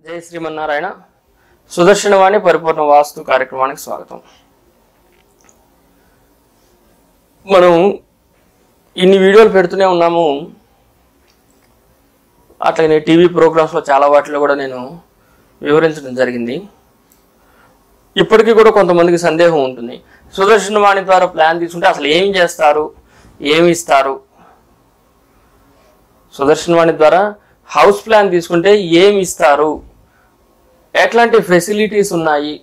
జై శ్రీమన్నారాయణ సుదర్శనవాణి పరిపూర్ణ వాస్తు కార్యక్రమానికి స్వాగతం మనం ఇన్ని వీడియోలు పెడుతూనే ఉన్నాము అట్లనే టీవీ ప్రోగ్రామ్స్లో చాలా వాటిలో కూడా నేను వివరించడం జరిగింది ఇప్పటికీ కూడా కొంతమందికి సందేహం ఉంటుంది సుదర్శనవాణి ద్వారా ప్లాన్ తీసుకుంటే అసలు ఏం చేస్తారు ఏమి ఇస్తారు సుదర్శనవాణి ద్వారా హౌస్ ప్లాన్ తీసుకుంటే ఏమి ఇస్తారు ఎట్లాంటి ఫెసిలిటీస్ ఉన్నాయి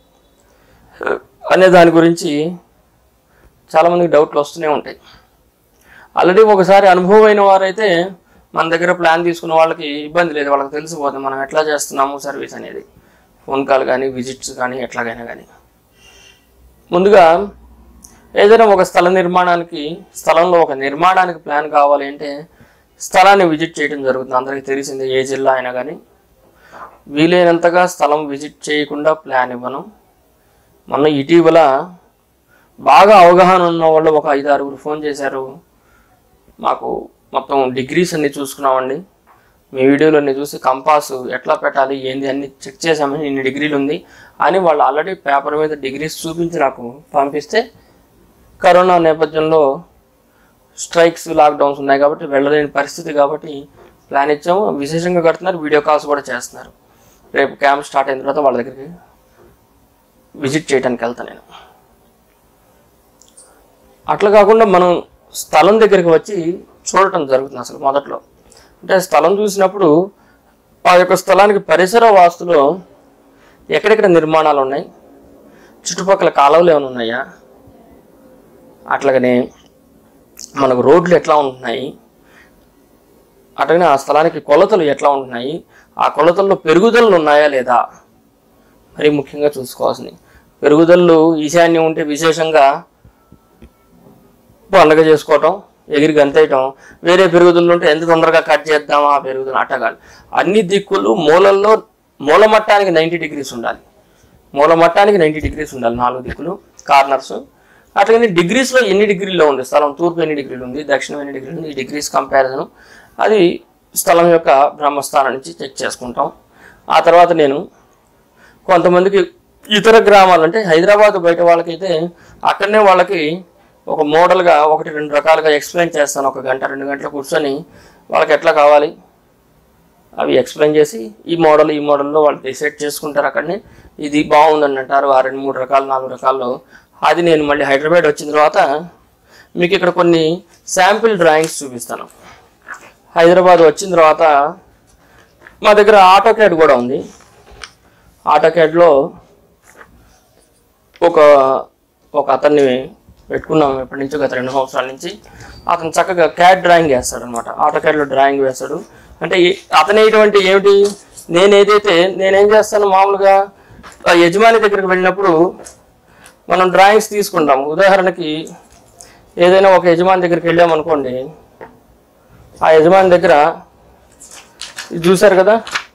అనే దాని గురించి చాలామందికి డౌట్లు వస్తూనే ఉంటాయి ఆల్రెడీ ఒకసారి అనుభవం అయిన వారైతే మన దగ్గర ప్లాన్ తీసుకున్న వాళ్ళకి ఇబ్బంది లేదు వాళ్ళకి తెలిసిపోతుంది మనం ఎట్లా చేస్తున్నాము సర్వీస్ అనేది ఫోన్ కాల్ కానీ విజిట్స్ కానీ ఎట్లాగైనా కానీ ముందుగా ఏదైనా ఒక స్థల నిర్మాణానికి స్థలంలో ఒక నిర్మాణానికి ప్లాన్ కావాలి అంటే స్థలాన్ని విజిట్ చేయడం జరుగుతుంది అందరికీ తెలిసిందే ఏ జిల్లా అయినా కానీ వీలైనంతగా స్థలం విజిట్ చేయకుండా ప్లాన్ ఇవ్వను మొన్న ఇటీవల బాగా అవగాహన ఉన్న వాళ్ళు ఒక ఐదు ఆరుగురు ఫోన్ చేశారు మాకు మొత్తం డిగ్రీస్ అన్ని చూసుకున్నామండి మీ వీడియోలన్నీ చూసి కంపాస్ ఎట్లా పెట్టాలి ఏంది అన్ని చెక్ చేసామని ఇన్ని డిగ్రీలు ఉంది అని వాళ్ళు ఆల్రెడీ పేపర్ మీద డిగ్రీస్ చూపించి నాకు పంపిస్తే కరోనా నేపథ్యంలో స్ట్రైక్స్ లాక్డౌన్స్ ఉన్నాయి కాబట్టి వెళ్ళలేని పరిస్థితి కాబట్టి ప్లాన్ ఇచ్చాము విశేషంగా కడుతున్నారు వీడియో కాల్స్ కూడా చేస్తున్నారు రేపు క్యాంప్ స్టార్ట్ అయిన తర్వాత వాళ్ళ దగ్గరికి విజిట్ చేయడానికి వెళ్తాను నేను అట్లా కాకుండా మనం స్థలం దగ్గరికి వచ్చి చూడటం జరుగుతుంది అసలు మొదట్లో అంటే స్థలం చూసినప్పుడు ఆ యొక్క స్థలానికి పరిసర వాస్తులో ఎక్కడెక్కడ నిర్మాణాలు ఉన్నాయి చుట్టుపక్కల కాలువలు ఏమైనా ఉన్నాయా అట్లాగనే మనకు రోడ్లు ఎట్లా ఉంటున్నాయి అట్లాగనే ఆ స్థలానికి కొలతలు ఎట్లా ఉంటున్నాయి ఆ కొలతల్లో పెరుగుదలలు ఉన్నాయా లేదా మరి ముఖ్యంగా చూసుకోవాల్సింది పెరుగుదలలు ఈశాన్యం ఉంటే విశేషంగా పండగ చేసుకోవటం ఎగిరి గంతేయటం వేరే పెరుగుదల ఉంటే ఎంత తొందరగా కట్ చేద్దామా ఆ పెరుగుదల అట్ట కాదు అన్ని దిక్కులు మూలల్లో మూల మట్టానికి నైంటీ డిగ్రీస్ ఉండాలి మూల మట్టానికి నైంటీ డిగ్రీస్ ఉండాలి నాలుగు దిక్కులు కార్నర్స్ అట్లాగని డిగ్రీస్లో ఎన్ని డిగ్రీల్లో ఉంది స్థలం తూర్పు ఎన్ని డిగ్రీలు ఉంది దక్షిణం ఎన్ని డిగ్రీలు ఉంది ఈ డిగ్రీస్ కంపారిజన్ అది స్థలం యొక్క బ్రహ్మస్థానం నుంచి చెక్ చేసుకుంటాం ఆ తర్వాత నేను కొంతమందికి ఇతర గ్రామాలు అంటే హైదరాబాద్ బయట వాళ్ళకైతే అక్కడనే వాళ్ళకి ఒక మోడల్గా ఒకటి రెండు రకాలుగా ఎక్స్ప్లెయిన్ చేస్తాను ఒక గంట రెండు గంటలు కూర్చొని వాళ్ళకి ఎట్లా కావాలి అవి ఎక్స్ప్లెయిన్ చేసి ఈ మోడల్ ఈ మోడల్లో వాళ్ళు డిసైడ్ చేసుకుంటారు అక్కడనే ఇది బాగుందని అంటారు ఆ రెండు మూడు రకాలు నాలుగు రకాల్లో అది నేను మళ్ళీ హైదరాబాద్ వచ్చిన తర్వాత మీకు ఇక్కడ కొన్ని శాంపిల్ డ్రాయింగ్స్ చూపిస్తాను హైదరాబాద్ వచ్చిన తర్వాత మా దగ్గర ఆటో క్యాడ్ కూడా ఉంది ఆటో క్యాడ్లో ఒక ఒక అతన్ని పెట్టుకున్నాం ఎప్పటి నుంచో గత రెండు సంవత్సరాల నుంచి అతను చక్కగా క్యాడ్ డ్రాయింగ్ వేస్తాడు అనమాట ఆటో క్యాడ్లో డ్రాయింగ్ వేస్తాడు అంటే ఈ- అతను ఇటువంటి ఏమిటి నేను ఏదైతే నేనేం చేస్తాను మామూలుగా ఆ యజమాని దగ్గరికి వెళ్ళినప్పుడు మనం డ్రాయింగ్స్ తీసుకుంటాం ఉదాహరణకి ఏదైనా ఒక యజమాని దగ్గరికి వెళ్ళామనుకోండి ఆ యజమాని దగ్గర ఇది చూశారు కదా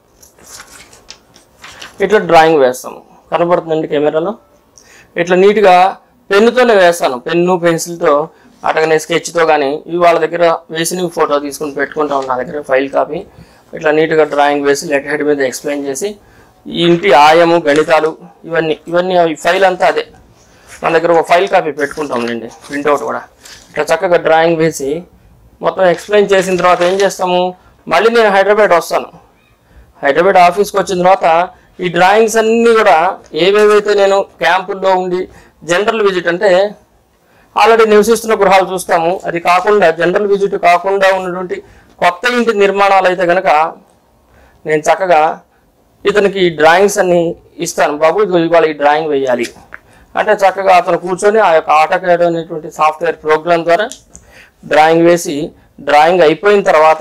ఇట్లా డ్రాయింగ్ వేస్తాము కనపడుతుందండి కెమెరాలో ఇట్లా నీట్గా పెన్నుతోనే వేస్తాను పెన్ను పెన్సిల్తో అటగనే స్కెచ్తో కానీ ఇవి వాళ్ళ దగ్గర వేసిన ఫోటో తీసుకుని పెట్టుకుంటాం నా దగ్గర ఫైల్ కాపీ ఇట్లా నీట్గా డ్రాయింగ్ వేసి లెటర్ హెడ్ మీద ఎక్స్ప్లెయిన్ చేసి ఈ ఇంటి ఆయము గణితాలు ఇవన్నీ ఇవన్నీ అవి ఫైల్ అంతా అదే మన దగ్గర ఒక ఫైల్ కాపీ పెట్టుకుంటాం అండి ప్రింట్అవుట్ కూడా ఇట్లా చక్కగా డ్రాయింగ్ వేసి మొత్తం ఎక్స్ప్లెయిన్ చేసిన తర్వాత ఏం చేస్తాము మళ్ళీ నేను హైదరాబాద్ వస్తాను హైదరాబాద్ ఆఫీస్కి వచ్చిన తర్వాత ఈ డ్రాయింగ్స్ అన్నీ కూడా ఏవేవైతే నేను క్యాంపుల్లో ఉండి జనరల్ విజిట్ అంటే ఆల్రెడీ నివసిస్తున్న గృహాలు చూస్తాము అది కాకుండా జనరల్ విజిట్ కాకుండా ఉన్నటువంటి కొత్త ఇంటి నిర్మాణాలు అయితే కనుక నేను చక్కగా ఇతనికి ఈ డ్రాయింగ్స్ అన్ని ఇస్తాను బాబు ఇదిగో ఇవాళ ఈ డ్రాయింగ్ వేయాలి అంటే చక్కగా అతను కూర్చొని ఆ యొక్క ఆటోకేడ్ అనేటువంటి సాఫ్ట్వేర్ ప్రోగ్రామ్ ద్వారా డ్రాయింగ్ వేసి డ్రాయింగ్ అయిపోయిన తర్వాత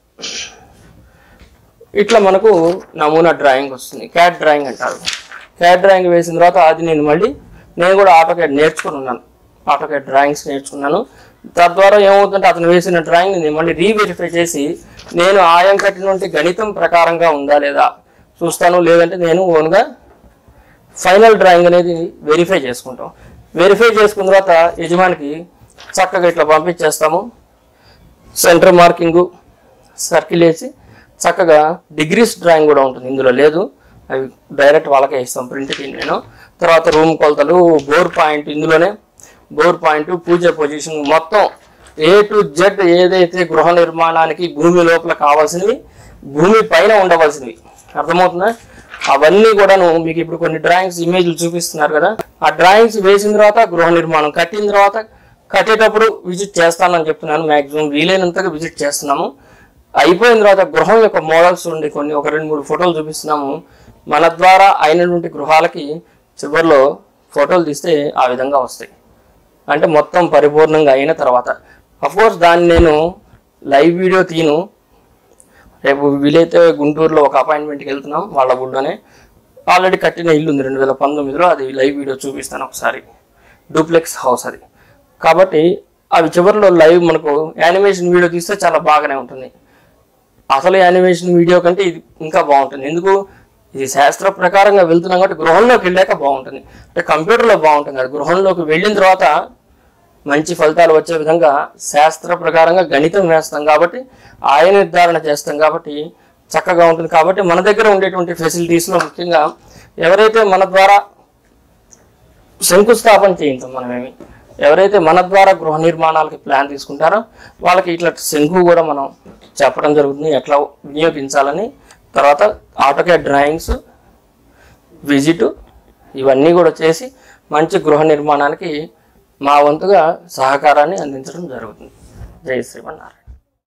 ఇట్లా మనకు నమూనా డ్రాయింగ్ వస్తుంది క్యాట్ డ్రాయింగ్ అంటారు క్యాట్ డ్రాయింగ్ వేసిన తర్వాత అది నేను మళ్ళీ నేను కూడా ఆటోకేడ్ నేర్చుకుని ఉన్నాను ఆటోకేడ్ డ్రాయింగ్స్ నేర్చుకున్నాను తద్వారా ఏమవుతుందంటే అతను వేసిన డ్రాయింగ్ నేను మళ్ళీ రీవెరిఫై చేసి నేను ఆయం కట్టినటువంటి గణితం ప్రకారంగా ఉందా లేదా చూస్తాను లేదంటే నేను ఓన్గా ఫైనల్ డ్రాయింగ్ అనేది వెరిఫై చేసుకుంటాం వెరిఫై చేసుకున్న తర్వాత యజమానికి చక్కగా ఇట్లా పంపించేస్తాము సెంటర్ మార్కింగు సర్కిల్ వేసి చక్కగా డిగ్రీస్ డ్రాయింగ్ కూడా ఉంటుంది ఇందులో లేదు అవి డైరెక్ట్ వాళ్ళకే ఇస్తాం ప్రింట్కి నేను తర్వాత రూమ్ కొలతలు బోర్ పాయింట్ ఇందులోనే బోర్ పాయింట్ పూజ పొజిషన్ మొత్తం ఏ టు జెడ్ ఏదైతే గృహ నిర్మాణానికి భూమి లోపల కావాల్సినవి భూమి పైన ఉండవలసినవి అర్థమవుతుందా అవన్నీ కూడాను మీకు ఇప్పుడు కొన్ని డ్రాయింగ్స్ ఇమేజ్లు చూపిస్తున్నారు కదా ఆ డ్రాయింగ్స్ వేసిన తర్వాత గృహ నిర్మాణం కట్టిన తర్వాత కట్టేటప్పుడు విజిట్ చేస్తానని చెప్తున్నాను మ్యాక్సిమం వీలైనంతగా విజిట్ చేస్తున్నాము అయిపోయిన తర్వాత గృహం యొక్క మోడల్స్ ఉండి కొన్ని ఒక రెండు మూడు ఫోటోలు చూపిస్తున్నాము మన ద్వారా అయినటువంటి గృహాలకి చివరిలో ఫోటోలు తీస్తే ఆ విధంగా వస్తాయి అంటే మొత్తం పరిపూర్ణంగా అయిన తర్వాత కోర్స్ దాన్ని నేను లైవ్ వీడియో తీను రేపు వీలైతే గుంటూరులో ఒక అపాయింట్మెంట్కి వెళ్తున్నాం వాళ్ళ ఊళ్ళోనే ఆల్రెడీ కట్టిన ఇల్లు ఉంది రెండు వేల పంతొమ్మిదిలో అది లైవ్ వీడియో చూపిస్తాను ఒకసారి డూప్లెక్స్ హౌస్ అది కాబట్టి అవి చివరిలో లైవ్ మనకు యానిమేషన్ వీడియో తీస్తే చాలా బాగానే ఉంటుంది అసలు యానిమేషన్ వీడియో కంటే ఇది ఇంకా బాగుంటుంది ఎందుకు ఇది శాస్త్ర ప్రకారంగా వెళ్తున్నాం కాబట్టి గృహంలోకి వెళ్ళాక బాగుంటుంది అంటే కంప్యూటర్లో బాగుంటుంది అది గృహంలోకి వెళ్ళిన తర్వాత మంచి ఫలితాలు వచ్చే విధంగా శాస్త్ర ప్రకారంగా గణితం వేస్తాం కాబట్టి ఆయ నిర్ధారణ చేస్తాం కాబట్టి చక్కగా ఉంటుంది కాబట్టి మన దగ్గర ఉండేటువంటి ఫెసిలిటీస్లో ముఖ్యంగా ఎవరైతే మన ద్వారా శంకుస్థాపన చేయించాం మనమేమి ఎవరైతే మన ద్వారా గృహ నిర్మాణాలకి ప్లాన్ తీసుకుంటారో వాళ్ళకి ఇట్లా శంకు కూడా మనం చెప్పడం జరుగుతుంది ఎట్లా వినియోగించాలని తర్వాత ఆటోకేడ్ డ్రాయింగ్స్ విజిట్ ఇవన్నీ కూడా చేసి మంచి గృహ నిర్మాణానికి మా వంతుగా సహకారాన్ని అందించడం జరుగుతుంది జై శ్రీమన్నారాయణ